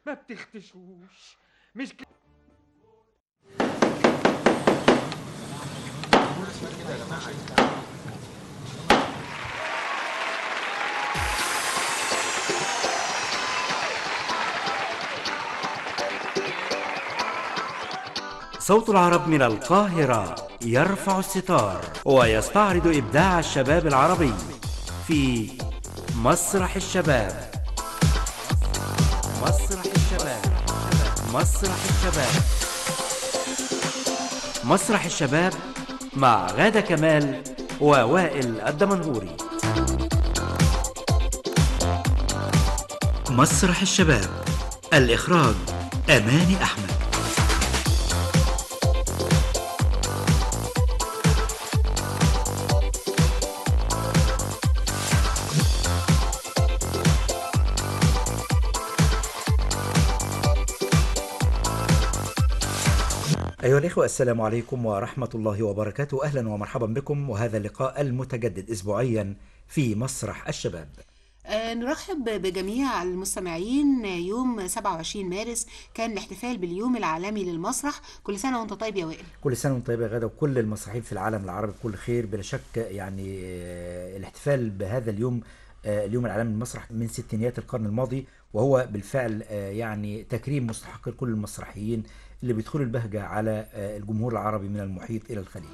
ما بتختشوش مش ك... صوت العرب من القاهرة يرفع الستار ويستعرض إبداع الشباب العربي في مسرح الشباب مسرح الشباب مسرح الشباب مسرح الشباب مع غادة كمال ووائل الدمنهوري مسرح الشباب الإخراج أماني أحمد أيها الإخوة السلام عليكم ورحمة الله وبركاته أهلا ومرحبا بكم وهذا اللقاء المتجدد أسبوعيا في مسرح الشباب آه، نرحب بجميع المستمعين يوم 27 مارس كان الاحتفال باليوم العالمي للمسرح كل سنة وانت طيب يا وائل كل سنة وانت طيب يا غادة وكل المسرحيين في العالم العربي بكل خير بلا شك يعني آه، الاحتفال بهذا اليوم آه، اليوم العالمي للمسرح من ستينيات القرن الماضي وهو بالفعل آه، يعني تكريم مستحق لكل المسرحيين اللي بيدخلوا البهجة على آه، الجمهور العربي من المحيط إلى الخليج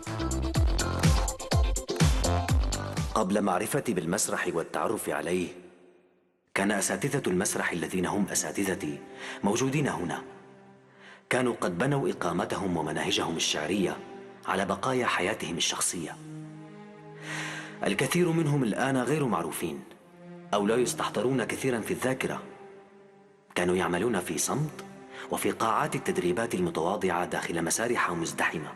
قبل معرفتي بالمسرح والتعرف عليه كان اساتذه المسرح الذين هم اساتذتي موجودين هنا كانوا قد بنوا اقامتهم ومناهجهم الشعريه على بقايا حياتهم الشخصيه الكثير منهم الان غير معروفين او لا يستحضرون كثيرا في الذاكره كانوا يعملون في صمت وفي قاعات التدريبات المتواضعه داخل مسارح مزدحمه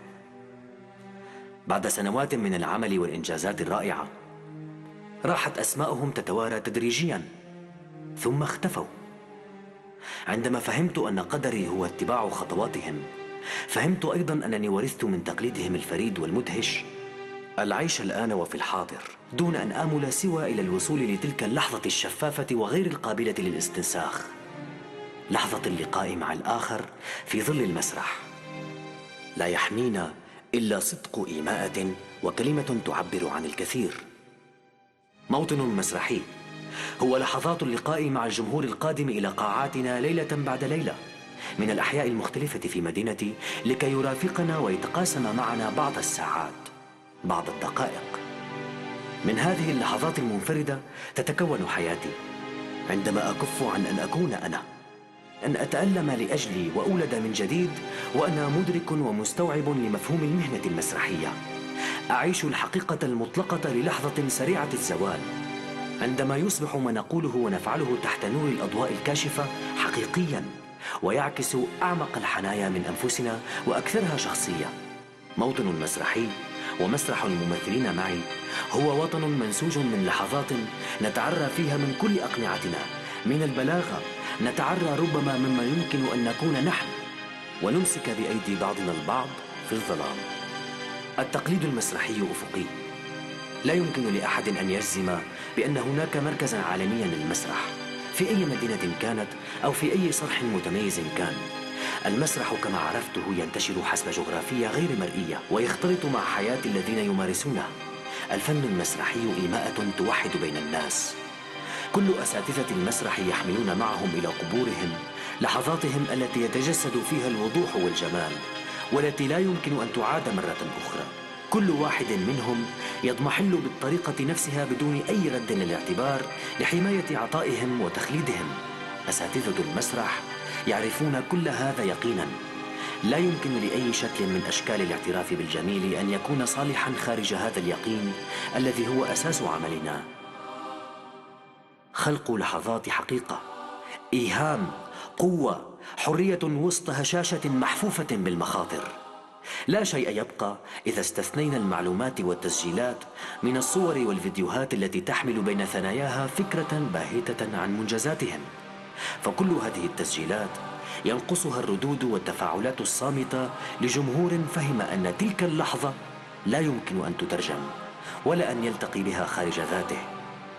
بعد سنوات من العمل والانجازات الرائعه راحت اسماءهم تتوارى تدريجيا ثم اختفوا عندما فهمت ان قدري هو اتباع خطواتهم فهمت ايضا انني ورثت من تقليدهم الفريد والمدهش العيش الان وفي الحاضر دون ان امل سوى الى الوصول لتلك اللحظه الشفافه وغير القابله للاستنساخ لحظه اللقاء مع الاخر في ظل المسرح لا يحمينا الا صدق ايماءه وكلمه تعبر عن الكثير موطن مسرحي هو لحظات اللقاء مع الجمهور القادم الى قاعاتنا ليله بعد ليله من الاحياء المختلفه في مدينتي لكي يرافقنا ويتقاسم معنا بعض الساعات بعض الدقائق من هذه اللحظات المنفرده تتكون حياتي عندما اكف عن ان اكون انا ان اتالم لاجلي واولد من جديد وانا مدرك ومستوعب لمفهوم المهنه المسرحيه اعيش الحقيقه المطلقه للحظه سريعه الزوال عندما يصبح ما نقوله ونفعله تحت نور الاضواء الكاشفه حقيقيا ويعكس اعمق الحنايا من انفسنا واكثرها شخصيه موطن مسرحي ومسرح الممثلين معي هو وطن منسوج من لحظات نتعرى فيها من كل اقنعتنا من البلاغه نتعرى ربما مما يمكن ان نكون نحن ونمسك بايدي بعضنا البعض في الظلام التقليد المسرحي افقي لا يمكن لاحد ان يجزم بان هناك مركزا عالميا للمسرح في اي مدينه كانت او في اي صرح متميز كان المسرح كما عرفته ينتشر حسب جغرافيه غير مرئيه ويختلط مع حياه الذين يمارسونه الفن المسرحي ايماءه توحد بين الناس كل اساتذه المسرح يحملون معهم الى قبورهم لحظاتهم التي يتجسد فيها الوضوح والجمال والتي لا يمكن ان تعاد مره اخرى كل واحد منهم يضمحل بالطريقه نفسها بدون اي رد للاعتبار لحمايه عطائهم وتخليدهم اساتذه المسرح يعرفون كل هذا يقينا لا يمكن لاي شكل من اشكال الاعتراف بالجميل ان يكون صالحا خارج هذا اليقين الذي هو اساس عملنا خلق لحظات حقيقه ايهام قوه حريه وسط هشاشه محفوفه بالمخاطر لا شيء يبقى اذا استثنينا المعلومات والتسجيلات من الصور والفيديوهات التي تحمل بين ثناياها فكره باهته عن منجزاتهم فكل هذه التسجيلات ينقصها الردود والتفاعلات الصامته لجمهور فهم ان تلك اللحظه لا يمكن ان تترجم ولا ان يلتقي بها خارج ذاته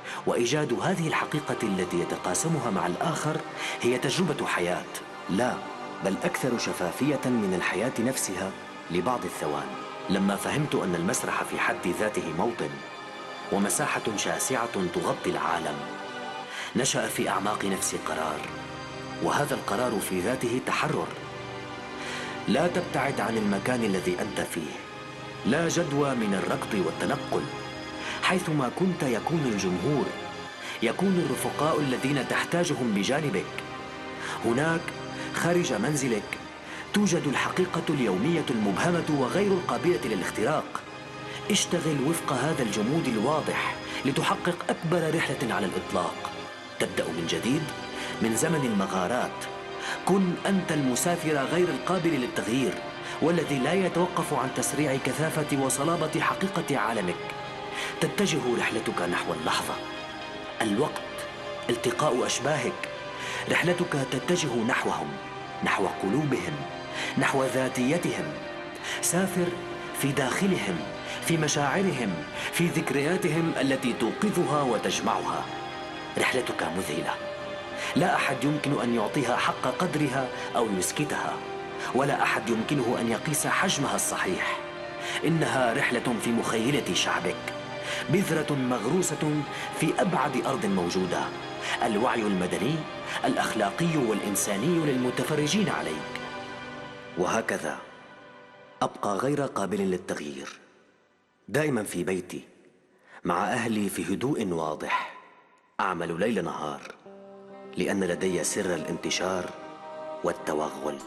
وإيجاد هذه الحقيقة التي يتقاسمها مع الآخر هي تجربة حياة لا بل أكثر شفافية من الحياة نفسها لبعض الثواني لما فهمت أن المسرح في حد ذاته موطن ومساحة شاسعة تغطي العالم نشأ في أعماق نفسي قرار وهذا القرار في ذاته تحرر لا تبتعد عن المكان الذي أنت فيه لا جدوى من الركض والتنقل حيثما كنت يكون الجمهور يكون الرفقاء الذين تحتاجهم بجانبك هناك خارج منزلك توجد الحقيقة اليومية المبهمة وغير القابلة للاختراق اشتغل وفق هذا الجمود الواضح لتحقق أكبر رحلة على الإطلاق تبدأ من جديد من زمن المغارات كن أنت المسافر غير القابل للتغيير والذي لا يتوقف عن تسريع كثافة وصلابة حقيقة عالمك تتجه رحلتك نحو اللحظة الوقت التقاء أشباهك رحلتك تتجه نحوهم نحو قلوبهم نحو ذاتيتهم سافر في داخلهم في مشاعرهم في ذكرياتهم التي توقظها وتجمعها رحلتك مذهله لا احد يمكن ان يعطيها حق قدرها او يسكتها ولا احد يمكنه ان يقيس حجمها الصحيح انها رحله في مخيله شعبك بذره مغروسه في ابعد ارض موجوده الوعي المدني الاخلاقي والانساني للمتفرجين عليك وهكذا ابقى غير قابل للتغيير دائما في بيتي مع اهلي في هدوء واضح اعمل ليل نهار لان لدي سر الانتشار والتوغل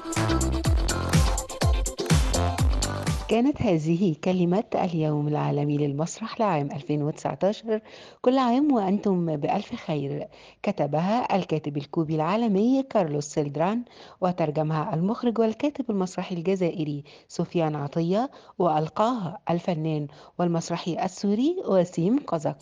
كانت هذه كلمة اليوم العالمي للمسرح لعام 2019 كل عام وأنتم بألف خير كتبها الكاتب الكوبي العالمي كارلوس سيلدران وترجمها المخرج والكاتب المسرحي الجزائري سفيان عطية وألقاها الفنان والمسرحي السوري وسيم قزق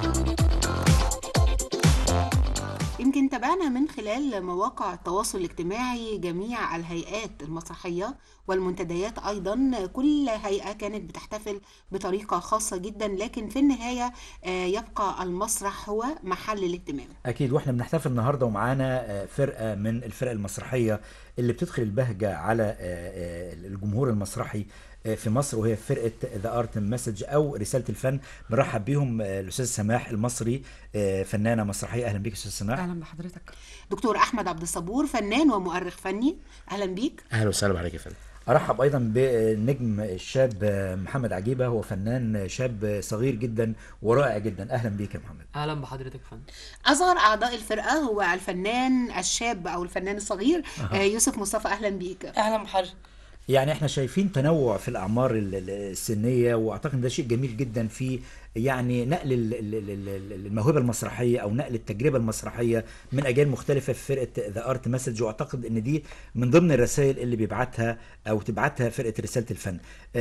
يمكن تابعنا من خلال مواقع التواصل الاجتماعي جميع الهيئات المسرحية والمنتديات أيضا كل هيئة كانت بتحتفل بطريقة خاصة جدا لكن في النهاية آه، يبقى المسرح هو محل الاهتمام اكيد واحنا بنحتفل النهارده ومعانا آه، فرقه من الفرق المسرحيه اللي بتدخل البهجه على آه، آه، الجمهور المسرحي آه، في مصر وهي فرقه ذا ارت مسج او رساله الفن بنرحب بيهم آه، الاستاذ سماح المصري آه، فنانه مسرحيه اهلا بيك استاذ سماح اهلا بحضرتك دكتور أحمد عبد الصبور فنان ومؤرخ فني أهلا بيك اهلا وسهلا بحضرتك يا فندم ارحب ايضا بالنجم الشاب آه، محمد عجيبه هو فنان شاب صغير جدا ورائع جدا اهلا بيك يا محمد اهلا بحضرتك يا فندم أصغر أعضاء الفرقة هو الفنان الشاب أو الفنان الصغير آه، يوسف مصطفى أهلا بيك اهلا بحضرتك يعني احنا شايفين تنوع في الاعمار ال- ال- السنيه واعتقد ده شيء جميل جدا في يعني نقل ال- ال- ال- ال- الموهبه المسرحيه او نقل التجربه المسرحيه من اجيال مختلفه في فرقه ذا ارت مسج واعتقد ان دي من ضمن الرسائل اللي بيبعتها او تبعتها فرقه رساله الفن.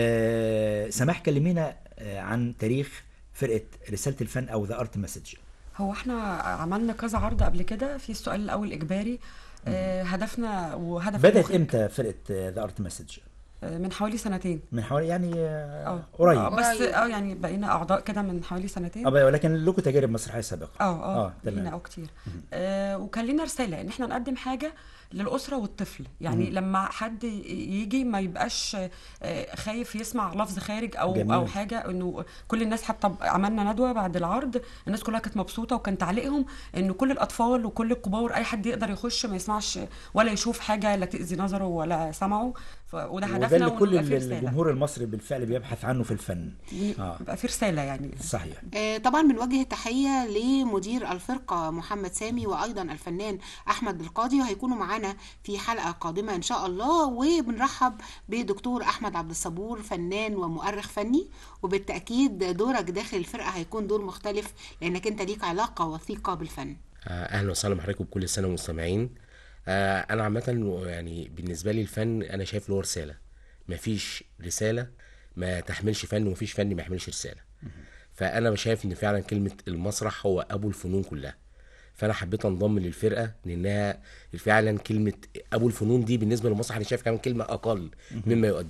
آه سماح كلمينا آه عن تاريخ فرقه رساله الفن او ذا ارت مسج. هو احنا عملنا كذا عرض قبل كده في السؤال الاول اجباري آه، هدفنا وهدف بدات المخرج، امتى فرقه ذا ارت مسج؟ آه، من حوالي سنتين من حوالي يعني آه اه قريب. آه، بس قريب. اه يعني بقينا اعضاء كده من حوالي سنتين اه بقى- ولكن لكم تجارب مسرحيه سابقه. اه اه اه لينا تمام. او كتير آه وكان لنا رساله ان احنا نقدم حاجه للاسره والطفل يعني لما حد ي- يجي ما يبقاش آه خايف يسمع لفظ خارج او جميل. او حاجه انه كل الناس حتى عملنا ندوه بعد العرض الناس كلها كانت مبسوطه وكان تعليقهم انه كل الاطفال وكل الكبار اي حد يقدر يخش ما يسمعش ولا يشوف حاجه لا تاذي نظره ولا سمعه ف... وده وده هدفنا اللي كل ونبقى في رساله الجمهور المصري بالفعل بيبحث عنه في الفن اه يبقى في رساله يعني صحيح آه، طبعا بنوجه التحية لمدير الفرقة محمد سامي وأيضا الفنان أحمد القاضي وهيكونوا معانا في حلقة قادمة إن شاء الله وبنرحب بدكتور أحمد عبد الصبور فنان ومؤرخ فني وبالتأكيد دورك داخل الفرقة هيكون دور مختلف لأنك أنت ليك علاقة وثيقة بالفن آه، اهلا وسهلا بحضرتك وبكل سنه والمستمعين آه، انا عامه يعني بالنسبه لي الفن انا شايف له رساله مفيش رساله ما تحملش فن ومفيش فن ما يحملش رساله فانا شايف ان فعلا كلمه المسرح هو ابو الفنون كلها فانا حبيت انضم للفرقه لانها فعلا كلمه ابو الفنون دي بالنسبه للمسرح انا شايف كمان كلمه اقل مما يقدمه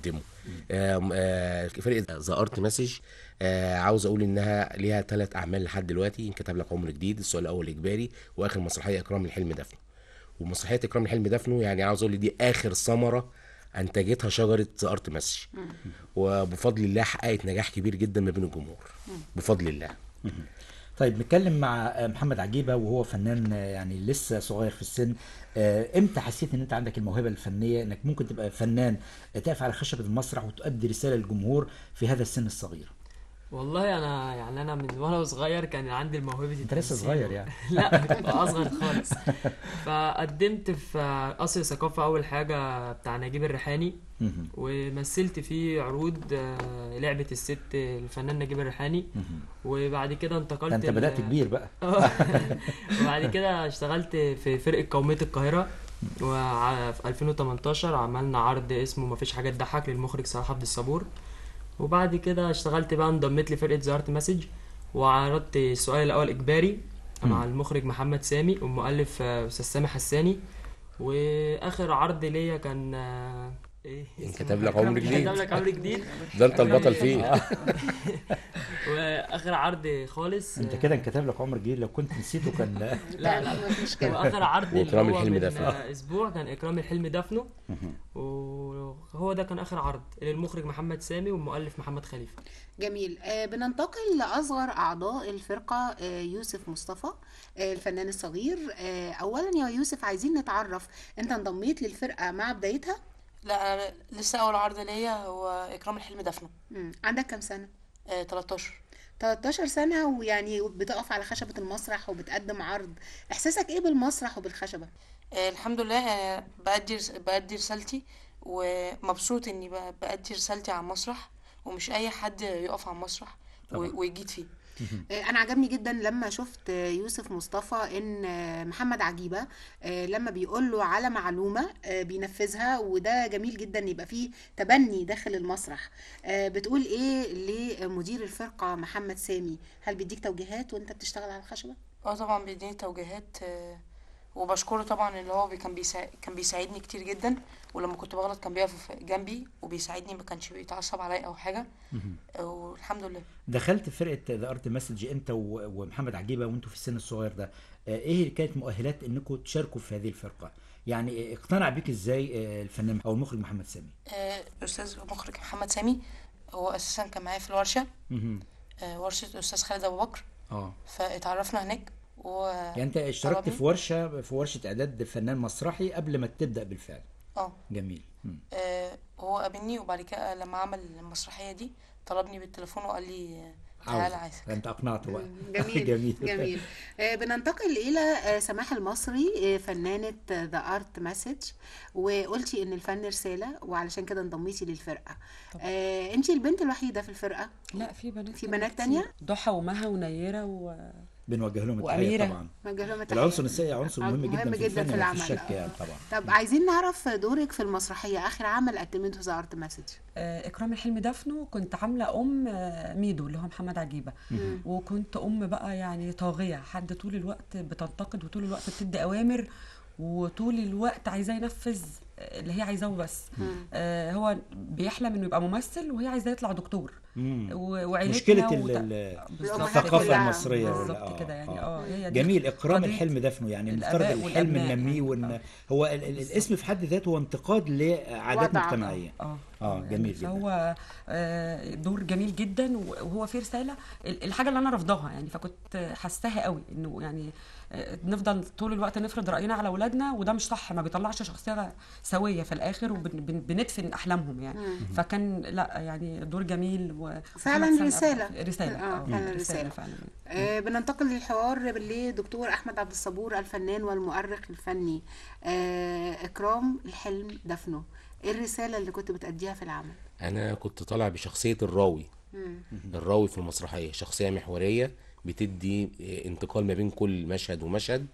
آم، آه، فرقه ذا ارت مسج عاوز اقول انها ليها ثلاث اعمال لحد دلوقتي انكتب لك عمر جديد السؤال الاول اجباري واخر مسرحيه اكرام الحلم دفنه ومسرحيه اكرام الحلم دفنه يعني عاوز اقول دي اخر ثمره انتجتها شجره ذا ارت مسج وبفضل الله حققت نجاح كبير جدا ما بين الجمهور بفضل الله طيب نتكلم مع آه، محمد عجيبه وهو فنان آه، يعني لسه صغير في السن آه، امتى حسيت ان انت عندك الموهبه الفنيه انك ممكن تبقى فنان تقف على خشبه المسرح وتؤدي رساله للجمهور في هذا السن الصغير والله انا يعني انا من وانا صغير كان عندي الموهبه انت لسه صغير يعني لا كنت اصغر خالص فقدمت في قصر ثقافه اول حاجه بتاع نجيب الريحاني مهم. ومثلت فيه عروض آه، لعبه الست الفنان نجيب الريحاني وبعد كده انتقلت ده انت ل- بدات كبير بقى وبعد كده اشتغلت في فرقه قوميه القاهره وفي 2018 عملنا عرض اسمه مفيش حاجه تضحك للمخرج صلاح عبد الصبور وبعد كده اشتغلت بقى انضميت لفرقه زارت مسج وعرضت السؤال الاول اجباري مع المخرج محمد سامي والمؤلف آه، استاذ سامي حساني واخر عرض ليا كان آه، ايه انكتب لك عمر جديد كتب لك عمر جديد ده انت البطل فيه واخر عرض خالص انت آه، كده انكتب لك عمر جديد لو كنت نسيته كان لا لا مفيش مشكلة واخر عرض اللي وإكرام هو الحلم من دفنه. آه، اسبوع كان اكرام الحلم دفنه وهو ده كان اخر عرض للمخرج محمد سامي والمؤلف محمد خليفه جميل آه بننتقل لأصغر أعضاء الفرقة آه يوسف مصطفى آه الفنان الصغير آه أولا يا يوسف عايزين نتعرف أنت انضميت للفرقة مع بدايتها لا أنا لسه اول عرض ليا هو اكرام الحلم دفنه مم. عندك كام سنة؟ آه 13 13 سنة ويعني بتقف على خشبة المسرح وبتقدم عرض إحساسك إيه بالمسرح وبالخشبة؟ آه الحمد لله آه بأدي رس- بأدي رسالتي ومبسوط اني ب- بأدي رسالتي على المسرح ومش اي حد يقف على المسرح و- ويجيد فيه آه، انا عجبني جدا لما شفت آه، يوسف مصطفى ان آه، محمد عجيبه آه، لما بيقول له على معلومه آه، بينفذها وده جميل جدا يبقى فيه تبني داخل المسرح آه، بتقول ايه لمدير الفرقه محمد سامي هل بيديك توجيهات وانت بتشتغل على الخشبه اه طبعا بيديني توجيهات آه وبشكره طبعا اللي هو بي- كان بيساعد كان بيساعدني كتير جدا ولما كنت بغلط كان بيقف جنبي وبيساعدني ما كانش بيتعصب عليا او حاجه آه، والحمد لله دخلت فرقه ذا ارت مسج انت و- ومحمد عجيبه وانتوا في السن الصغير ده آه، ايه كانت مؤهلات انكم تشاركوا في هذه الفرقه يعني آه، اقتنع بيك ازاي آه، الفنان او المخرج محمد سامي آه، استاذ مخرج محمد سامي هو اساسا كان معايا في الورشه مهم. آه، ورشه استاذ خالد ابو بكر اه فاتعرفنا هناك و يعني انت اشتركت طلبني. في ورشه في ورشه اعداد فنان مسرحي قبل ما تبدا بالفعل اه جميل مم. آه، هو قابلني وبعد كده لما عمل المسرحيه دي طلبني بالتليفون وقال لي آه، تعالى عاوز. عايزك انت اقنعته بقى جميل جميل جميل آه، بننتقل الى آه، سماح المصري آه، فنانه ذا ارت مسج وقلتي ان الفن رساله وعلشان كده انضميتي للفرقه آه، انتي البنت الوحيده في الفرقه لا في بنات في تانية بنات كتير. تانية؟ ضحى ومها ونيره و... بنوجه لهم التحيه وأميرة. طبعا نوجه لهم التحية. العنصر النسائي عنصر مهم جدا مهم في جدا الفن في ما فيش العمل شك يعني طبعا طب عايزين نعرف دورك في المسرحيه اخر عمل قدمته ذا ارت مسج آه، اكرام الحلم دفنه كنت عامله ام آه، ميدو اللي هو محمد عجيبه وكنت ام بقى يعني طاغيه حد طول الوقت بتنتقد وطول الوقت بتدي اوامر وطول الوقت عايزاه ينفذ اللي هي عايزاه بس آه هو بيحلم انه يبقى ممثل وهي عايزاه يطلع دكتور مم. و- وعيلتنا مشكله ال- وت- ال- بالظبط الثقافه كلها. المصريه ولا- بالظبط كده يعني اه هي دي جميل اكرام قضية الحلم دفنه يعني المفترض الآباء الحلم والأبناء ننميه يعني. وان هو ال- ال- الاسم في حد ذاته هو انتقاد لعادات وضع. مجتمعيه اه اه يعني جميل جدا فهو آه، دور جميل جدا وهو فيه رساله ال- الحاجه اللي انا رافضاها يعني فكنت حاساها قوي انه يعني آه، نفضل طول الوقت نفرض راينا على اولادنا وده مش صح ما بيطلعش شخصيه سويه في الاخر وبندفن احلامهم يعني فكان لا يعني دور جميل و فعلاً محمد سامي رسالة. أبو- رساله آه، فعلاً رسالة. فعلا آه، بننتقل للحوار لدكتور احمد عبد الصبور الفنان والمؤرخ الفني آه، اكرام الحلم دفنه ايه الرساله اللي كنت بتأديها في العمل انا كنت طالع بشخصيه الراوي الراوي في المسرحيه شخصيه محوريه بتدي انتقال ما بين كل مشهد ومشهد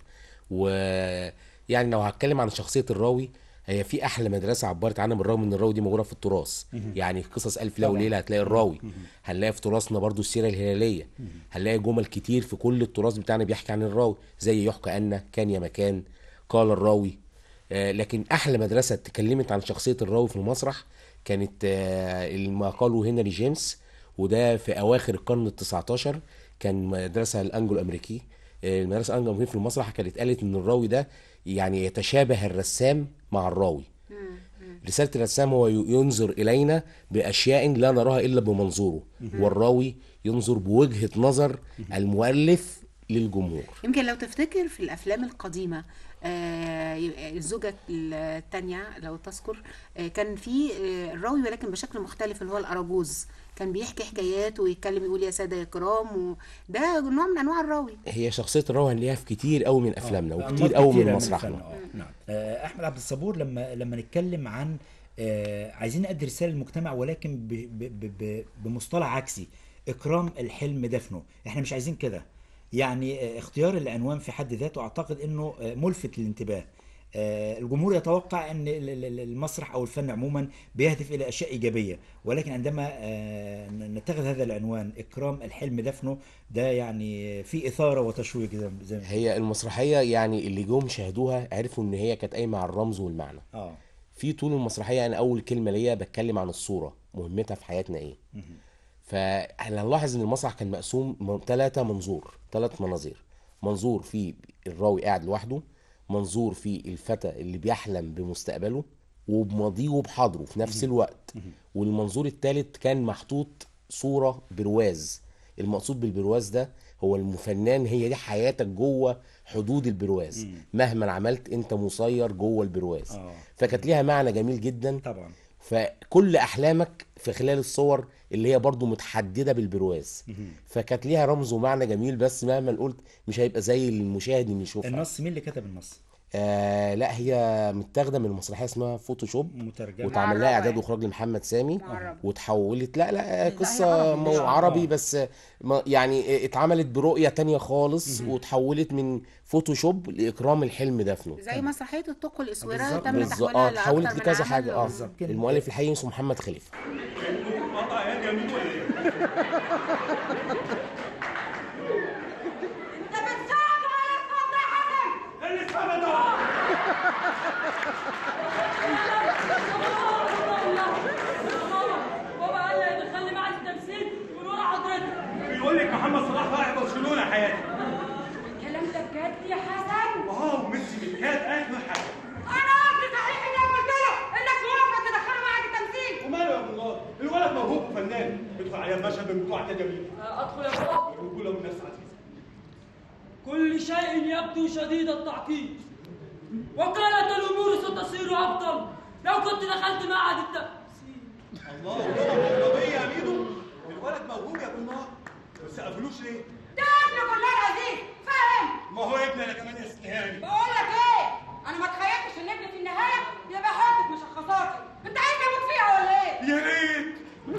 ويعني لو هتكلم عن شخصيه الراوي هي في احلى مدرسه عبرت عنها من الراوي ان الراوي دي موجوده في التراث يعني قصص الف ليله وليله هتلاقي الراوي هنلاقي في تراثنا برضو السيره الهلاليه هنلاقي جمل كتير في كل التراث بتاعنا بيحكي عن الراوي زي يحكى ان كان يا مكان قال الراوي آه، لكن احلى مدرسه اتكلمت عن شخصيه الراوي في المسرح كانت آه، ما قاله هنري جيمس وده في اواخر القرن ال 19 كان مدرسه الانجلو امريكي آه، المدرسه الانجلو امريكي في المسرح كانت قالت ان الراوي ده يعني يتشابه الرسام مع الراوي رسالة الرسام هو ي- ينظر إلينا بأشياء لا نراها إلا بمنظوره والراوي ينظر بوجهة نظر المؤلف للجمهور يمكن لو تفتكر في الافلام القديمه آه، الزوجة التانية لو تذكر آه، كان في آه، الراوي ولكن بشكل مختلف اللي هو الأراجوز كان بيحكي حكايات ويتكلم يقول يا سادة يا كرام وده نوع من أنواع الراوي هي شخصية الراوي هنلاقيها في كتير قوي من أفلامنا أنماط وكتير قوي كتيرة من الفن، مسرحنا آه، نعم آه، احمد عبد الصبور لما لما نتكلم عن آه، عايزين نأدي رساله للمجتمع ولكن ب- ب- ب- ب- بمصطلح عكسي اكرام الحلم دفنه احنا مش عايزين كده يعني آه، اختيار العنوان في حد ذاته اعتقد انه آه، ملفت للانتباه آه، الجمهور يتوقع ان ال- ال- ال- المسرح او الفن عموما بيهدف الى اشياء ايجابيه ولكن عندما آه، نتخذ هذا العنوان اكرام الحلم دفنه ده يعني في اثاره وتشويق زي زي ما هي المسرحية يعني اللي جم شاهدوها عرفوا إن هي كانت قايمة على الرمز والمعنى اه في طول المسرحية أنا أول كلمة ليا بتكلم عن الصورة مهمتها في حياتنا إيه فهنلاحظ إن المسرح كان مقسوم ثلاثة منظور ثلاث مناظير منظور فيه الراوي قاعد لوحده منظور فيه الفتى اللي بيحلم بمستقبله وبماضيه وبحاضره في نفس الوقت والمنظور الثالث كان محطوط صورة برواز المقصود بالبرواز ده هو المفنان هي دي حياتك جوه حدود البرواز مهما عملت انت مسير جوه البرواز آه. فكانت ليها معنى جميل جدا طبعا فكل احلامك في خلال الصور اللي هي برضو متحدده بالبرواز فكانت ليها رمز ومعنى جميل بس مهما قلت مش هيبقى زي المشاهد اللي يشوفها النص مين اللي كتب النص؟ آه لا هي متاخده من مسرحيه اسمها فوتوشوب مترجمة واتعمل لها معربة اعداد يعني. واخراج لمحمد سامي معربة. وتحولت لا لا هي قصه عربي، مو مش عربي بس ما يعني اتعملت برؤيه تانية خالص وتحولت من فوتوشوب لاكرام الحلم دفنه زي مسرحية الطوق والإسورة بالظبط. تم بالظبط تحويلها اه اتحولت لأكتر من لكذا عمل حاجه اه بالظبط. كده. المؤلف الحقيقي اسمه محمد خليفه بابا قال لي هيدخلني معهد التمثيل من ورا حضرتك بيقول لك محمد صلاح رايح برشلونه حياتي الكلام ده بجد يا حسن واو ميسي بالكاد اخر حاجه انا قصدي صحيح اني قلت له انك موافق تدخله معهد التمثيل وماله يا ابو النار الولد موهوب وفنان ادخل عليه المشهد من بتوع جميل ادخل يا بابا الرجوله والنفس عزيزه كل شيء يبدو شديد التعقيد وكانت الامور ستصير افضل لو كنت دخلت معهد التمثيل الله القضيه يا ميدو الولد موهوب يا ابو النار بس قفلوش ليه؟ ده ابن كلنا عزيز فاهم ما هو ابني انا كمان يا استهاني بقول لك ايه انا ما تخيلتش ان ابني في النهايه يبقى حاطط مشخصاتي انت عايز اموت فيها ولا ايه يا ريت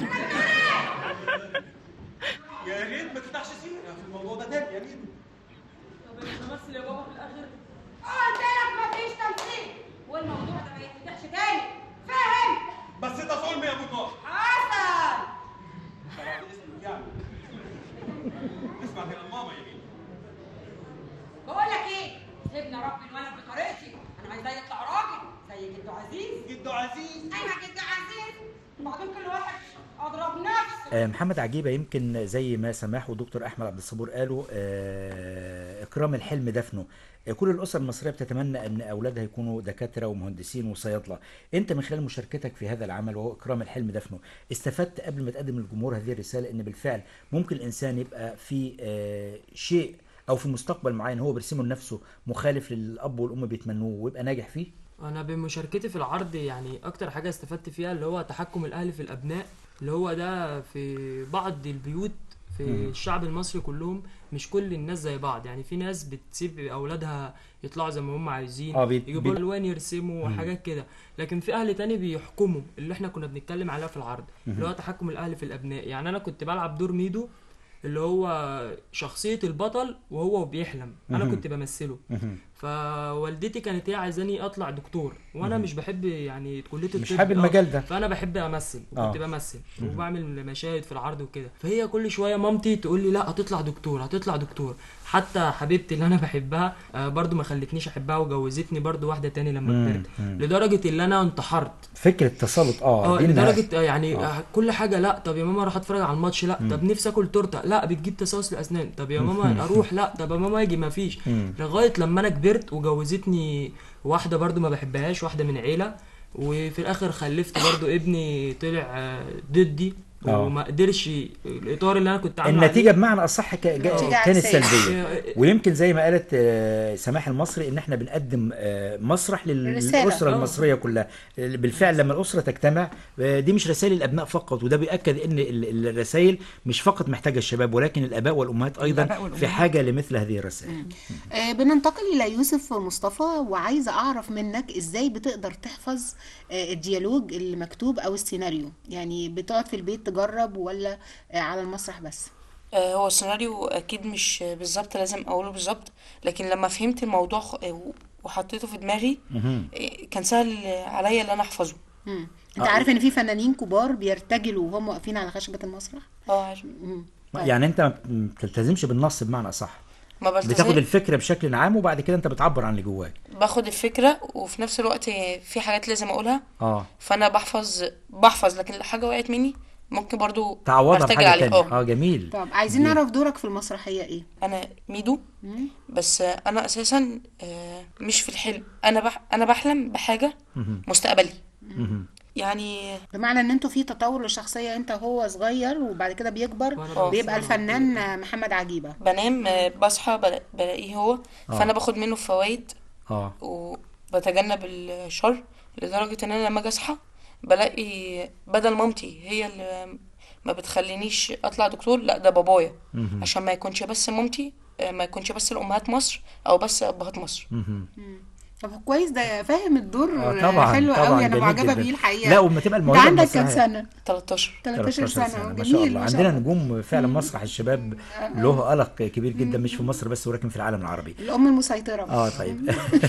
يا ريت ما تفتحش سيره في الموضوع ده تاني يا ميدو طب مش همثل يا بابا في الاخر قلت لك مفيش تمثيل والموضوع ده ما يتفتحش تاني فاهم بس ده ظلم يا ابو النار حسن طبعا اسمك يعني اسمع كلام ماما يا ميدو بقول لك ايه سيبنا ربي الولد بطريقتي انا عايزاه يطلع راجل زي جدو عزيز جدو عزيز ايوه جدو عزيز وبعدين كل واحد اضرب نفسه آه، محمد عجيبة يمكن زي ما سماح ودكتور أحمد عبد الصبور قالوا آه، إكرام الحلم دفنه آه، كل الأسر المصرية بتتمنى أن أولادها يكونوا دكاترة ومهندسين وصيادلة أنت من خلال مشاركتك في هذا العمل وهو إكرام الحلم دفنه استفدت قبل ما تقدم للجمهور هذه الرسالة أن بالفعل ممكن الإنسان يبقى في آه، شيء أو في مستقبل معين هو بيرسمه لنفسه مخالف للأب والأم بيتمنوه ويبقى ناجح فيه انا بمشاركتي في العرض يعني اكتر حاجه استفدت فيها اللي هو تحكم الاهل في الابناء اللي هو ده في بعض البيوت في الشعب المصري كلهم مش كل الناس زي بعض يعني في ناس بتسيب اولادها يطلعوا زي ما هم عايزين آه، بيت- يجيبوا بيت- الوان يرسموا وحاجات كده لكن في اهل تاني بيحكموا اللي احنا كنا بنتكلم عليها في العرض اللي هو تحكم الاهل في الابناء يعني انا كنت بلعب دور ميدو اللي هو شخصية البطل وهو بيحلم انا كنت بمثله فوالدتي كانت هي عايزاني اطلع دكتور وانا مش بحب يعني كليه الطب مش حابب آه، المجال ده. فانا بحب امثل وكنت آه. بمثل وبعمل مشاهد في العرض وكده فهي كل شويه مامتي تقول لي لا هتطلع دكتور هتطلع دكتور حتى حبيبتي اللي انا بحبها آه، برضو ما خلتنيش احبها وجوزتني برضو واحده تاني لما كبرت لدرجه ان انا انتحرت فكره تسلط اه اه دي إنها- لدرجه آه، يعني آه. آه. كل حاجه لا طب يا ماما اروح اتفرج على الماتش لا طب نفسي اكل تورته لا بتجيب تسوس الاسنان طب يا ماما اروح لا طب يا ماما اجي ما فيش لغايه لما انا كبرت وجوزتني واحده برضو ما بحبهاش واحده من عيله وفي الاخر خلفت برضو ابني طلع آه، ضدي آه. وما قدرش الاطار اللي انا كنت عامله النتيجه عليه- بمعنى اصح ك- جا- نتيجة كانت عكسية. سلبيه آه، ويمكن زي ما قالت آه، سماح المصري ان احنا بنقدم آه، مسرح لل- رسالة. للاسره آه. المصريه كلها بالفعل لما الاسره تجتمع آه، دي مش رسائل الابناء فقط وده بياكد ان ال- الرسائل مش فقط محتاجه الشباب ولكن الاباء والامهات ايضا الآباء والأمهات. في حاجه لمثل هذه الرسائل آه، بننتقل إلى يوسف مصطفى وعايزة أعرف منك إزاي بتقدر تحفظ آه، الديالوج المكتوب أو السيناريو يعني بتقعد في البيت تجرب ولا آه، على المسرح بس آه، هو السيناريو اكيد مش بالظبط لازم اقوله بالظبط لكن لما فهمت الموضوع خ- آه، وحطيته في دماغي مهم. آه، كان سهل عليا ان انا احفظه مم. أنت عارف إن في فنانين كبار بيرتجلوا وهم واقفين على خشبة المسرح اه عارف. مم. يعني انت ما بتلتزمش بالنص بمعنى اصح ما بتاخد بلتزم الفكره بشكل عام وبعد كده انت بتعبر عن اللي جواك باخد الفكرة وفي نفس الوقت في حاجات لازم اقولها اه فانا بحفظ بحفظ لكن لو حاجة وقعت مني ممكن برضو تعوضها ارتجل بحاجه عليها تانية اه اه جميل طب عايزين نعرف دورك في المسرحية إيه انا ميدو مم. بس آه، انا اساسا آه، مش في الحلم انا بح انا بحلم بحاجة مستقبلي مهم. يعني بمعنى ان انتوا في تطور للشخصيه انت وهو صغير وبعد كده بيكبر وأنا بيبقى الفنان محمد عجيبه بنام آه، بصحى بلا- بلاقيه هو فانا باخد منه فوائد اه وبتجنب الشر لدرجة ان انا لما اجي اصحى بلاقي بدل مامتي هي اللي ما بتخلينيش اطلع دكتور لا ده بابايا عشان ما يكونش بس مامتي آه، ما يكونش بس الامهات مصر او بس ابهات مصر مهم. طب كويس ده فاهم الدور آه، طبعا حلو طبعا قوي انا جميل معجبه جدا. بيه الحقيقه لا وما تبقى انت الموهبه عندك كام المسرحية. سنه 13 13 سنه, ما جميل شاء الله ما شاء عندنا الله نجوم فعلا مسرح الشباب له قلق كبير جدا مش في مصر بس ولكن في العالم العربي الام المسيطره اه طيب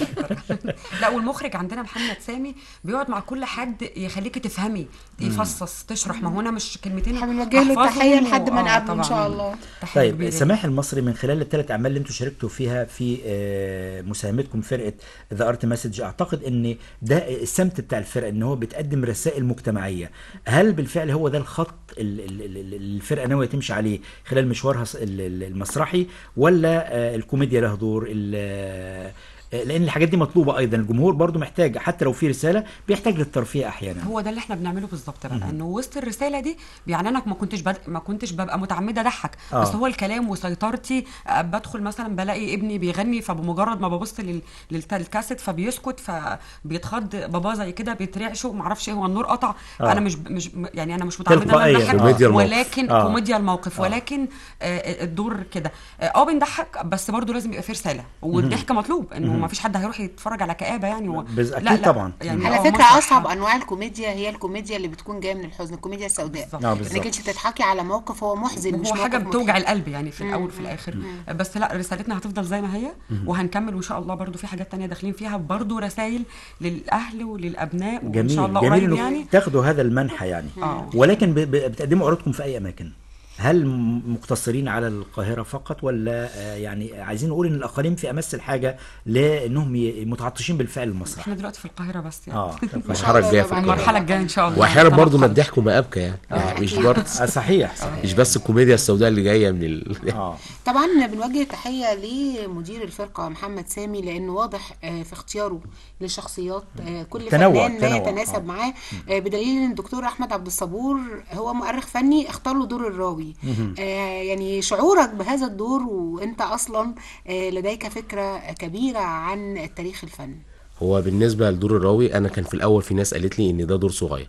لا والمخرج عندنا محمد سامي بيقعد مع كل حد يخليكي تفهمي يفصص تشرح ما هو انا مش كلمتين احنا بنوجه له أحفظهم تحيه لحد ما و- آه نقابله ان طبعاً. شاء الله تحية طيب كبيرة. سماح المصري من خلال الثلاث اعمال اللي انتم شاركتوا فيها في آه، مساهمتكم فرقه ذا ارت مسج اعتقد ان ده السمت بتاع الفرقه ان هو بتقدم رسائل مجتمعيه هل بالفعل هو ده الخط ال- ال- ال- ال- الفرقه ناويه تمشي عليه خلال مشوارها س- ال- ال- المسرحي ولا آه، الكوميديا له دور ال- آه، لان الحاجات دي مطلوبه ايضا الجمهور برضو محتاج حتى لو في رساله بيحتاج للترفيه احيانا هو ده اللي احنا بنعمله بالظبط بقى انه وسط الرساله دي يعني انا ما كنتش بد... ما كنتش ببقى متعمده اضحك آه. بس هو الكلام وسيطرتي آه، بدخل مثلا بلاقي ابني بيغني فبمجرد ما ببص لل... للت- للكاسيت فبيسكت فبيتخض بابا زي كده بيترعش وما اعرفش ايه هو النور قطع آه. انا مش يعني مش يعني انا مش متعمده ان تلقائياً. انا اضحك كوميديا الموقف. ولكن آه. كوميديا الموقف ولكن آه، الدور كده اه آه، بنضحك بس برضه لازم يبقى فيه رساله والضحك مطلوب انه ما فيش حد هيروح يتفرج على كآبه يعني و... بز- أكيد طبعاً. يعني على آه، فكره مسرح- اصعب انواع الكوميديا هي الكوميديا اللي بتكون جايه من الحزن الكوميديا السوداء بالظبط. آه، بالظبط. انك انت بتضحكي على موقف هو محزن مش هو حاجه موقف بتوجع مضحك. القلب يعني في الاول وفي الاخر بس لا رسالتنا هتفضل زي ما هي وهنكمل وان شاء الله برضو في حاجات تانية داخلين فيها برضو رسائل للاهل وللابناء وان جميل شاء الله جميل قريب انه يعني تاخدوا هذا المنحى يعني آه. ولكن ب- ب- بتقدموا عروضكم في اي اماكن هل م- مقتصرين على القاهرة فقط ولا آه، يعني عايزين نقول ان الاقاليم في امس الحاجة لانهم ي- متعطشين بالفعل المسرح احنا دلوقتي في القاهره بس يعني اه المرحله الجايه في طبعاً. القاهره المرحله الجايه ان شاء الله واحيانا برضه ما تنقل. الضحك وما ابكى يعني, يعني مش برضه آه، صحيح صحيح مش بس الكوميديا السوداء اللي جايه من ال... اه طبعا بنوجه تحية لمدير الفرقة محمد سامي لأنه واضح آه، في اختياره للشخصيات آه، كل تنوع- فنان ما تنوع، يتناسب آه. معاه آه، بدليل ان الدكتور احمد عبد الصبور هو مؤرخ فني اختار له دور الراوي آه، يعني شعورك بهذا الدور وانت اصلا آه، لديك فكرة كبيرة عن تاريخ الفن هو بالنسبه لدور الراوي انا كان في الاول في ناس قالت لي ان ده دور صغير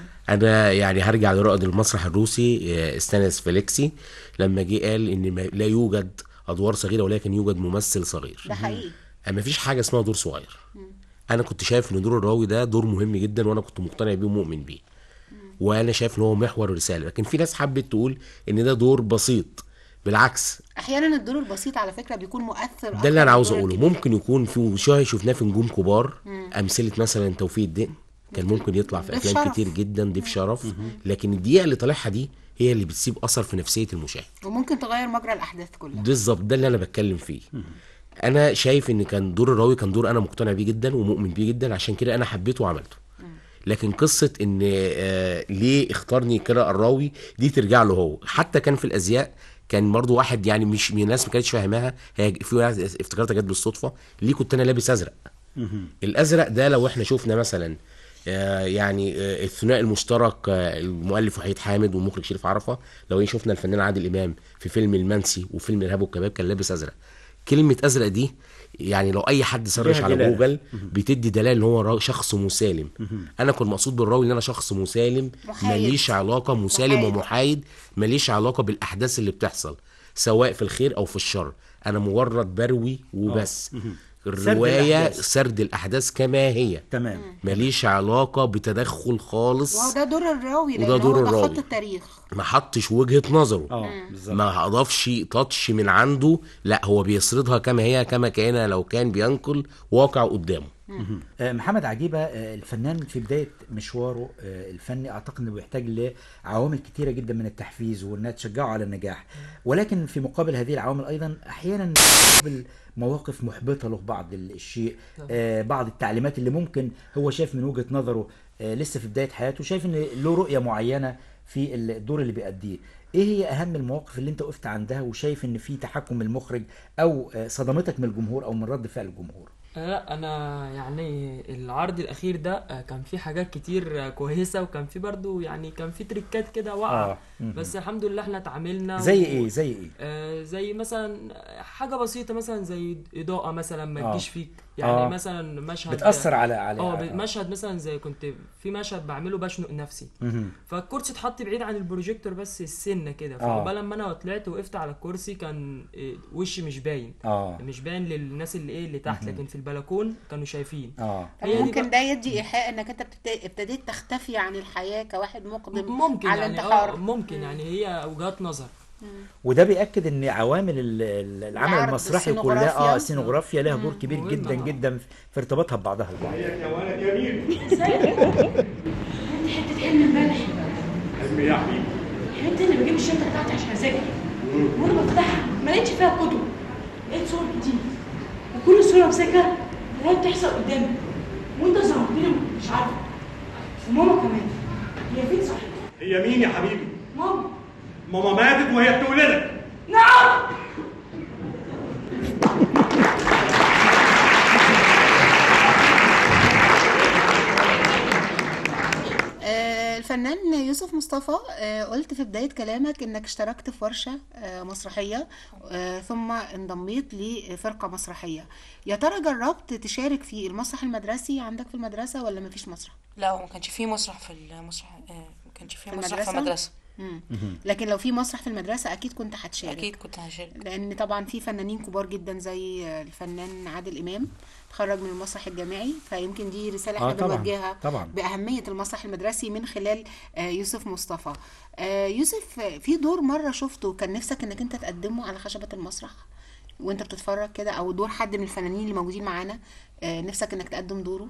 انا يعني هرجع لرائد المسرح الروسي آه، ستانيس فيليكسي لما جه قال ان ما- لا يوجد ادوار صغيره ولكن يوجد ممثل صغير ده حقيقي ما فيش حاجه اسمها دور صغير انا كنت شايف ان دور الراوي ده دور مهم جدا وانا كنت مقتنع بيه ومؤمن بيه وانا شايف ان هو محور الرساله لكن في ناس حبت تقول ان ده دور بسيط بالعكس احيانا الدور البسيط على فكرة بيكون مؤثر ده اللي انا عاوز الدور اقوله الكبير. ممكن يكون في شويه شفناه في نجوم كبار امثله مثلا توفيق الدين كان ممكن يطلع في ضيف افلام شرف. كتير جدا ضيف شرف لكن الدقيقه اللي طالعها دي هي اللي بتسيب اثر في نفسيه المشاهد وممكن تغير مجرى الاحداث كلها بالظبط ده اللي انا بتكلم فيه انا شايف ان كان دور الراوي كان دور انا مقتنع بيه جدا ومؤمن بيه جدا عشان كده انا حبيته وعملته لكن قصه ان آه ليه اختارني كده الراوي دي ترجع له هو حتى كان في الازياء كان برضو واحد يعني مش من الناس ما كانتش فاهماها هي في واحد افتكرتها جت بالصدفه ليه كنت انا لابس ازرق الازرق ده لو احنا شفنا مثلا آه، يعني آه، الثنائي المشترك آه، المؤلف وحيد حامد والمخرج شريف عرفه لو إيه شفنا الفنان عادل امام في فيلم المنسي وفيلم الارهاب والكباب كان لابس ازرق كلمه ازرق دي يعني لو اي حد سرش ليها على دلالة. جوجل بتدي دلاله ان هو را- شخص مسالم انا كنت مقصود بالراوي ان انا شخص مسالم محايد. ماليش علاقه مسالم محايد. ومحايد ماليش علاقه بالاحداث اللي بتحصل سواء في الخير او في الشر انا مجرد بروي وبس الروايه الأحداث. سرد الاحداث كما هي تمام ماليش علاقه بتدخل خالص وهو ده دور الراوي وده لان دور هو ده الراوي. خط التاريخ ما حطش وجهه نظره اه بالظبط ما اضافش تاتش من عنده لا هو بيسردها كما هي كما كان لو كان بينقل واقع قدامه آه، محمد عجيبة آه، الفنان في بداية مشواره آه، الفني أعتقد أنه بيحتاج لعوامل كتيرة جدا من التحفيز وأنها تشجعه على النجاح ولكن في مقابل هذه العوامل أيضا أحيانا مقابل مواقف محبطة له بعض الشيء آه، بعض التعليمات اللي ممكن هو شايف من وجهة نظره آه، لسه في بداية حياته شايف أن له رؤية معينة في الدور اللي بيأديه ايه هي اهم المواقف اللي انت وقفت عندها وشايف ان في تحكم من المخرج او آه، صدمتك من الجمهور او من رد فعل الجمهور آه، لا انا يعني العرض الاخير ده آه، كان فيه حاجات كتير آه، كويسه وكان فيه برضو يعني كان فيه تريكات كده واقعه آه، مهم. بس الحمد لله احنا اتعاملنا زي و- ايه زي ايه آه زي مثلا حاجه بسيطه مثلا زي اضاءه مثلا ما آه. تجيش فيك يعني آه. مثلا مشهد بتأثر على على اه ب- مشهد مثلا زي كنت في مشهد بعمله بشنق نفسي مهم. فالكرسي اتحط بعيد عن البروجيكتور بس السنه كده آه. فعقبال لما انا طلعت وقفت على الكرسي كان إيه، وشي مش باين اه مش باين للناس اللي ايه اللي تحت لكن في البلكون كانوا شايفين اه طب هي دي ممكن بقى- ده يدي ايحاء انك انت بتبت- ابتديت تختفي عن الحياه كواحد مقدم ممكن على يعني انتحار اه ممكن يعني هي وجهات نظر وده بيأكد ان عوامل ال- ال- العمل العرض، المسرحي كلها السينوغرافيا. اه السينوغرافيا لها دور كبير مهم جدا طبعا. جدا في ارتباطها ببعضها البعض يا ولد جميل حته حلم امبارح حلم ايه يا حبيبي حلمت اني بجيب الشنطه بتاعتي عشان اذاكر وانا بفتحها ما لقيتش فيها كتب لقيت صور كتير وكل صوره امسكها لقيت بتحصل قدامي وانت ظهرتني مش عارفه وماما كمان هي فين صحيح هي مين يا حبيبي ماما ماما ماتت وهي بتولدك نعم آه، الفنان يوسف مصطفى آه، قلت في بداية كلامك انك اشتركت في ورشة آه، مسرحية آه، ثم انضميت لفرقة مسرحية يا ترى جربت تشارك في المسرح المدرسي عندك في المدرسة ولا مفيش مسرح؟ لا هو ما كانش فيه مسرح في المسرح آه، ما كانش فيه في مسرح في المدرسة؟ المدرسة مم. لكن لو في مسرح في المدرسة اكيد كنت هتشارك اكيد كنت هشارك لان طبعا في فنانين كبار جدا زي الفنان عادل امام تخرج من المسرح الجامعي فيمكن دي رساله آه، احنا طبعاً، بنوجهها طبعاً. باهميه المسرح المدرسي من خلال آه، يوسف مصطفى آه، يوسف آه، في دور مره شفته كان نفسك انك انت تقدمه على خشبه المسرح وانت بتتفرج كده او دور حد من الفنانين اللي موجودين معانا آه، نفسك انك تقدم دوره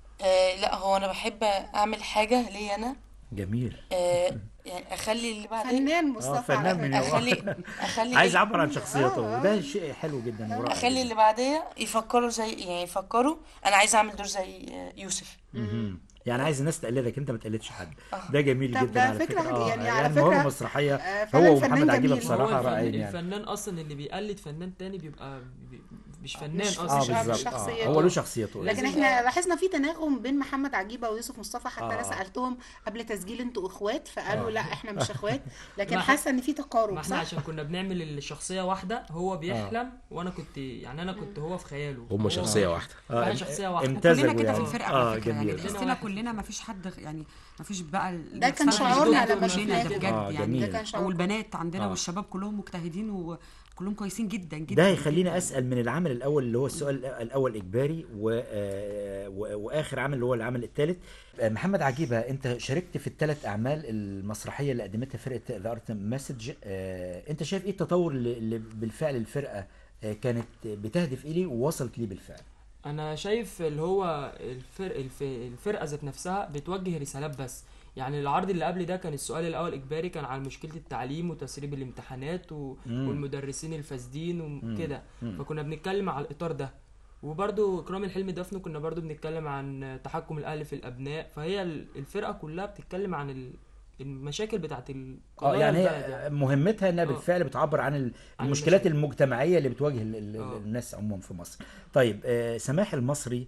آه لا هو انا بحب اعمل حاجة ليا انا جميل آه يعني اخلي اللي بعدين فنان اه مصطفى فنان على من فكرة. اخلي اخلي عايز اللي- يعبر عن شخصيته وده شيء حلو جدا ورائع اخلي جداً. اللي بعديا يفكروا زي يعني يفكروا انا عايزه اعمل دور زي آه، يوسف مهم. يعني عايز الناس تقلدك انت ما تقلدش حد ده جميل طب جدا ده على فكرة فكره اه يعني على موهبه فكرة، مسرحيه آه، فنان- هو فنان ومحمد عجيبه جميل. بصراحه هو الفن- رائعين يعني الفنان اصلا اللي بيقلد فنان تاني بيبقى بي- مش فنان مش- اصلا اه مش عارف بالظبط اه شخصيته. هو له شخصيته لكن لازم- احنا لاحظنا في تناغم بين محمد عجيبه ويوسف مصطفى حتى انا آه. سالتهم قبل تسجيل انتوا اخوات فقالوا آه. لا احنا مش اخوات لكن ما إحنا- حاسه ان في ما تقارب احنا صح عشان كنا بنعمل الشخصيه واحده هو بيحلم وانا كنت يعني انا كنت هو في خياله هم هو- شخصيه واحده فاحنا شخصيه واحده امتزجوا كلنا كده في يعني. الفرقه اه على فكره يعني جميل تحسنا كلنا ما فيش حد يعني ما فيش بقى ال- ده كان الفرق شعورنا اللي لما كلنا ده شفناكم. بجد آه، يعني جميل. ده كان شعور والبنات عندنا آه. والشباب كلهم مجتهدين وكلهم كويسين جدا جدا ده جداً. هيخليني اسال من العمل الاول اللي هو السؤال الاول اجباري و... آه، و... واخر عمل اللي هو العمل الثالث محمد عجيبه انت شاركت في الثلاث اعمال المسرحيه اللي قدمتها فرقه ذا ارت مسج انت شايف ايه التطور اللي, اللي بالفعل الفرقه آه، كانت بتهدف اليه ووصلت ليه بالفعل انا شايف اللي هو الفرق الف... الفرقه ذات نفسها بتوجه رسالات بس يعني العرض اللي قبل ده كان السؤال الاول اجباري كان عن مشكله التعليم وتسريب الامتحانات و... مم. والمدرسين الفاسدين مم. وكده مم. فكنا بنتكلم على الاطار ده وبرضو اكرام الحلم دفن كنا برضو بنتكلم عن تحكم الاهل في الابناء فهي ال- الفرقه كلها بتتكلم عن ال- المشاكل بتاعت ال- اه قضايا يعني البلد هي يعني. مهمتها انها آه. بالفعل بتعبر عن ال- عن المشكلات المشاكل. المجتمعيه اللي بتواجه ال- ال- آه. الناس عموما في مصر. طيب آه، سماح المصري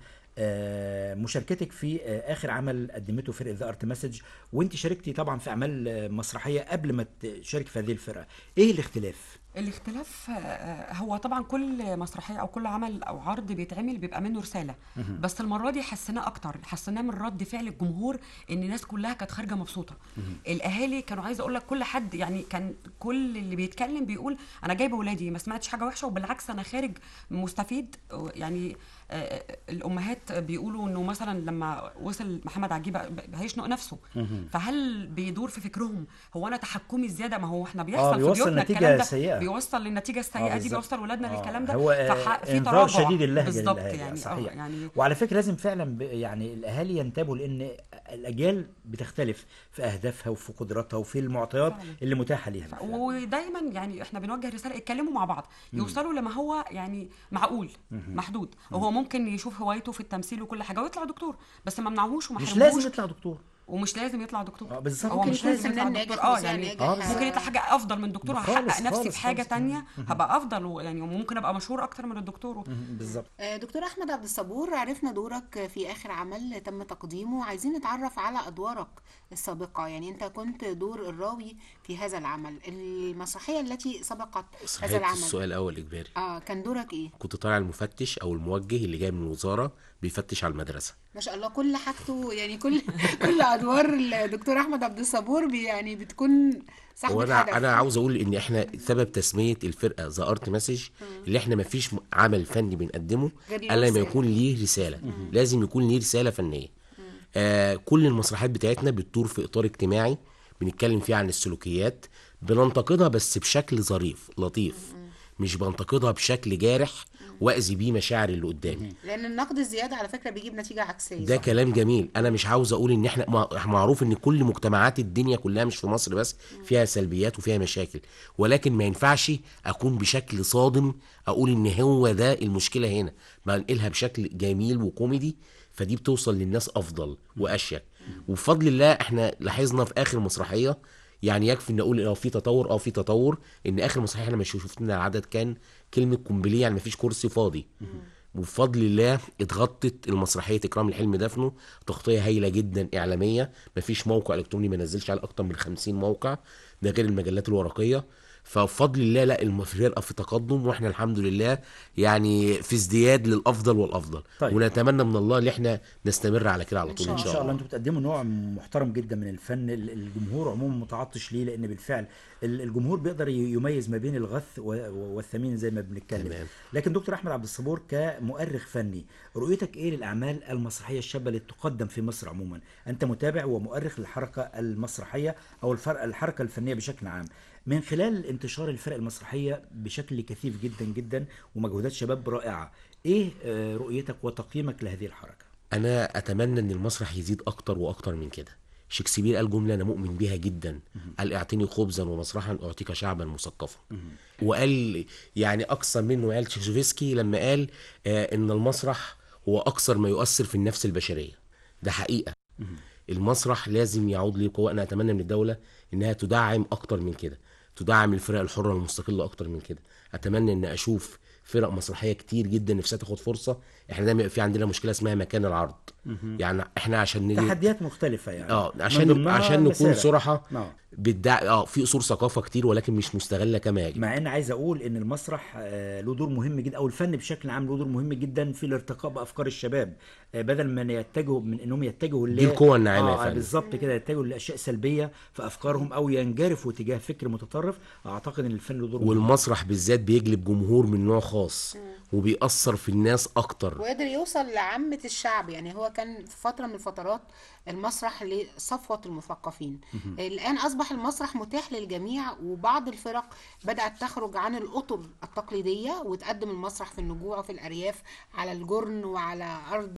آه، مشاركتك في آه، اخر عمل قدمته فرقه ذا ارت مسج وانت شاركتي طبعا في اعمال آه، مسرحيه قبل ما تشارك في هذه الفرقه. ايه الاختلاف؟ الاختلاف آه، هو طبعا كل مسرحيه او كل عمل او عرض بيتعمل بيبقى منه رساله مهم. بس المره دي حسيناه اكتر حسيناه من رد فعل الجمهور ان الناس كلها كانت خارجه مبسوطه الاهالي كانوا عايزه اقول لك كل حد يعني كان كل اللي بيتكلم بيقول انا جايبه ولادي ما سمعتش حاجه وحشه وبالعكس انا خارج مستفيد يعني آه، الامهات بيقولوا انه مثلا لما وصل محمد عجيبه ب- هيشنق نفسه مهم. فهل بيدور في فكرهم هو انا تحكمي زياده ما هو احنا آه، بيحصل في بيوصل بيوتنا نتيجة الكلام ده سيئة. بيوصل للنتيجه آه، السيئه دي بالظبط. بيوصل ولادنا آه، للكلام ده هو آه، فح- في انذار تراجع شديد اللهجه بالظبط للأهالي، يعني صحيح اه يعني وعلى فكره لازم فعلا ب- يعني الاهالي ينتبهوا لان الاجيال بتختلف في اهدافها وفي قدراتها وفي المعطيات فعلا. اللي متاحه ليها بالفعل. ودايما يعني احنا بنوجه رساله اتكلموا مع بعض يوصلوا لما هو يعني معقول مهم. محدود هو ممكن يشوف هوايته في التمثيل وكل حاجه ويطلع دكتور بس ما منعهوش وما مش حرمهوش لازم يطلع دكتور ومش لازم يطلع دكتور اه بالظبط هو ممكن مش يكون لازم يطلع فنان دكتور ناجح، اه مذيع يعني ناجح. آه، ممكن بالظبط. يطلع حاجه افضل من دكتور خالص، هحقق نفسي خالص، في حاجه خالص. تانية مم. هبقى افضل و- يعني وممكن ابقى مشهور اكتر من الدكتور مهم. بالظبط آه، دكتور احمد عبد الصبور عرفنا دورك في اخر عمل تم تقديمه عايزين نتعرف على ادوارك السابقه يعني انت كنت دور الراوي في هذا العمل المسرحيه التي سبقت هذا صحيح العمل السؤال الاول اجباري اه كان دورك ايه كنت طالع المفتش او الموجه اللي جاي من الوزاره بيفتش على المدرسه ما شاء الله كل حاجته يعني كل كل ادوار الدكتور احمد عبد الصبور بي يعني بتكون صاحبة هو انا هدف انا عاوز اقول ان احنا سبب تسميه الفرقه ذا ارت مسج اللي احنا ما فيش عمل فني بنقدمه غير له الا لما رسالة. يكون ليه رساله لازم يكون ليه رساله فنيه آه كل المسرحيات بتاعتنا بتدور في اطار اجتماعي بنتكلم فيه عن السلوكيات بننتقدها بس بشكل ظريف لطيف مش بنتقدها بشكل جارح واذي بيه مشاعر اللي قدامي لان النقد الزياده على فكره بيجيب نتيجه عكسيه ده كلام جميل انا مش عاوز اقول ان احنا مع- معروف ان كل مجتمعات الدنيا كلها مش في مصر بس فيها سلبيات وفيها مشاكل ولكن ما ينفعش اكون بشكل صادم اقول ان هو ده المشكله هنا بنقلها بشكل جميل وكوميدي فدي بتوصل للناس افضل واشيك وبفضل الله احنا لاحظنا في اخر مسرحيه يعني يكفي ان اقول اه في تطور اه في تطور ان اخر مسرحيه احنا مش شفنا العدد كان كلمه قنبليه يعني مفيش كرسي فاضي وبفضل الله اتغطت المسرحيه اكرام الحلم دفنه تغطيه هايله جدا اعلاميه مفيش موقع الكتروني ما نزلش على اكتر من 50 موقع ده غير المجلات الورقيه فبفضل الله لا الفرقه في تقدم واحنا الحمد لله يعني في ازدياد للافضل والافضل طيب. ونتمنى من الله ان احنا نستمر على كده على إن طول شاء ان ان شاء شاء الله الله انتم بتقدموا نوع محترم جدا من الفن ال- الجمهور عموما متعطش ليه لان بالفعل ال- الجمهور بيقدر ي- يميز ما بين الغث و- و- والثمين زي ما بنتكلم تمام. لكن دكتور احمد عبد الصبور كمؤرخ فني رؤيتك ايه للاعمال المسرحيه الشابه اللي تقدم في مصر عموما انت متابع ومؤرخ للحركه المسرحيه او الفرق الحركه الفنيه بشكل عام من خلال انتشار الفرق المسرحيه بشكل كثيف جدا جدا ومجهودات شباب رائعه ايه آه، رؤيتك وتقييمك لهذه الحركه انا اتمنى ان المسرح يزيد اكتر واكتر من كده شكسبير قال جمله انا مؤمن بيها جدا قال اعطني خبزا ومسرحا اعطيك شعبا مثقفا وقال يعني اكثر منه قال تشيزوفسكي لما قال آه ان المسرح هو اكثر ما يؤثر في النفس البشريه ده حقيقه المسرح لازم يعود ليه قوه انا اتمنى من الدوله انها تدعم اكتر من كده تدعم الفرق الحره المستقله اكتر من كده اتمنى ان اشوف فرق مسرحيه كتير جدا نفسها تاخد فرصه احنا دايما في عندنا مشكله اسمها مكان العرض يعني احنا عشان نجي تحديات مختلفة يعني اه من عشان ضمنها عشان نكون المسارح. صراحه نعم. بتدعي اه في اصول ثقافه كتير ولكن مش مستغله كما يجب مع ان عايز اقول ان المسرح آه، له دور مهم جدا او الفن بشكل عام له دور مهم جدا في الارتقاء بافكار الشباب آه، بدل ما يتجهوا من انهم يتجهوا ل دي القوة الناعمة يا اه فندم. بالظبط كده يتجهوا لاشياء سلبيه في افكارهم او ينجرفوا تجاه فكر متطرف اعتقد ان الفن له دور مهم. والمسرح بالذات بيجلب جمهور من نوع خاص وبيأثر في الناس اكتر وقدر يوصل لعامة الشعب يعني هو كان في فترة من الفترات المسرح لصفوة المثقفين الآن أصبح المسرح متاح للجميع وبعض الفرق بدأت تخرج عن الأطر التقليدية وتقدم المسرح في النجوع وفي الأرياف على الجرن وعلى أرض